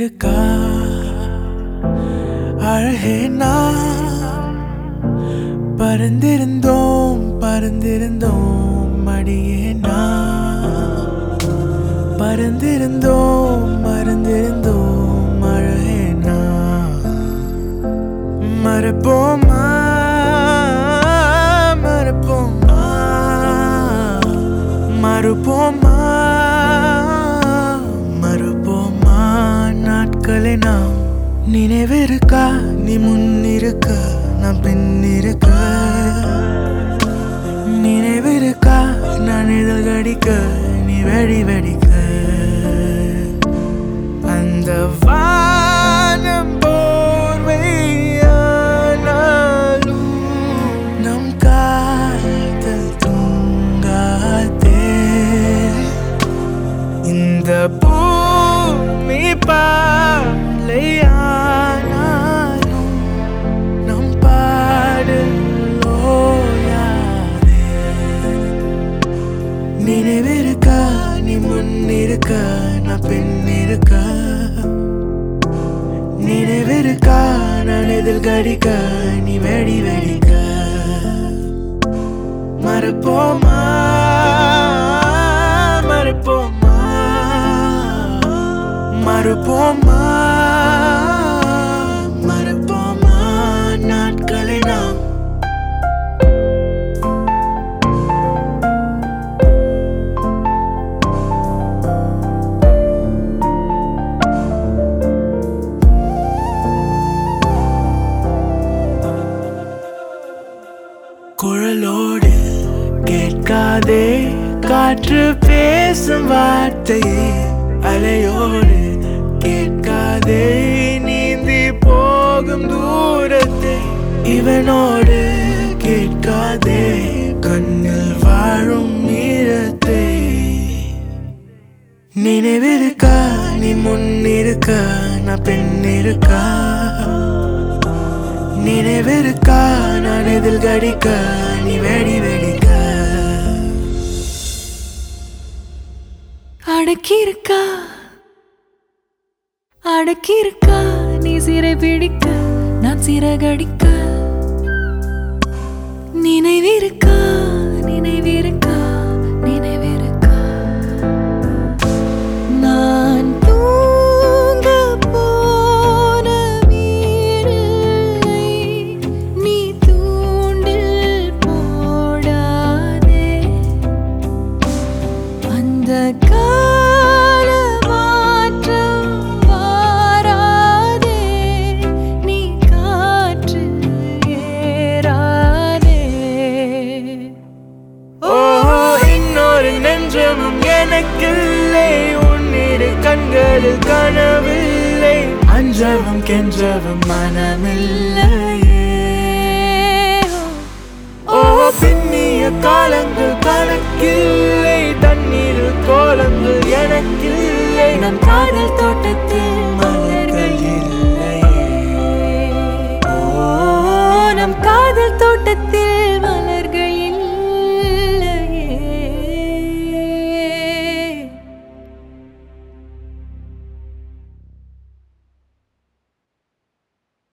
நினைவிருக்கா அழகே நான் பறந்திருந்தோம் பறந்திருந்தோம் மடியே நான் பறந்திருந்தோம் மறந்திருந்தோம் அழகே நான் மறப்போமா மறப்போமா மறுப்போமா மறுப்போமா நாட்களை நாம் நினைவிருக்கா நீ முன்னிருக்க நான் பின்னிருக்க நினைவிருக்கா நான் இதழ் கடிக்க நீ வெடி வெடிக்க அந்த வானம் போர்வையானாலும் நம் காதல் தூங்காதே இந்த பூமி பாலையானாலும் நம் பாடல் ஓயாதே நினைவிருக்கா நீ முன்னிருக்க நான் பின்னிருக்க நினைவிருக்கா நான் எதில் கடிக்க நீ வெடி வெடிக்க மறப்போமா மறப்போமா மறுப்போமா மறப்போமா நாட்களை நாம் குழலோடு கேட்காதே காற்று பேசும் வார்த்தையே அலையோடு கேட்காதே நீந்தி போகும் தூரத்தை இவனோடு கேட்காதே கண்ணில் வாழும் ஈரத்தை நினைவிருக்கா நீ முன்னிருக்க நான் பின்னிருக்கா நினைவிருக்கா நான் எதில் கடிக்க நீ வெடி வெடிக்க அடக்கியிருக்கா அடக்கியிருக்கா நீ சிறை பிடிக்க நான் சிறகடிக்க நினைவிருக்கா நினைவிருக்கா நினைவிருக்கா நான் தூங்க போன வீடை நீ தூண்டில் போடாதே அந்த கால மாற்றம் வாராதே நீ காற்று ஏறாதே ஓ இன்னொரு நெஞ்சமும் எனக்கில்லை உன்னிரு கண்களில் கனவில்லை அஞ்சவும் கெஞ்சவும் மனமில்லையே ஓ பின்னிய காலங்கள் கணக்கில்லை தண்ணீரில் கோலங்கள் எனக்கில்லை நம் காதல் தோட்டத்தில் மலர்கள் இல்லையே ஓ நம் காதல் தோட்டத்தில்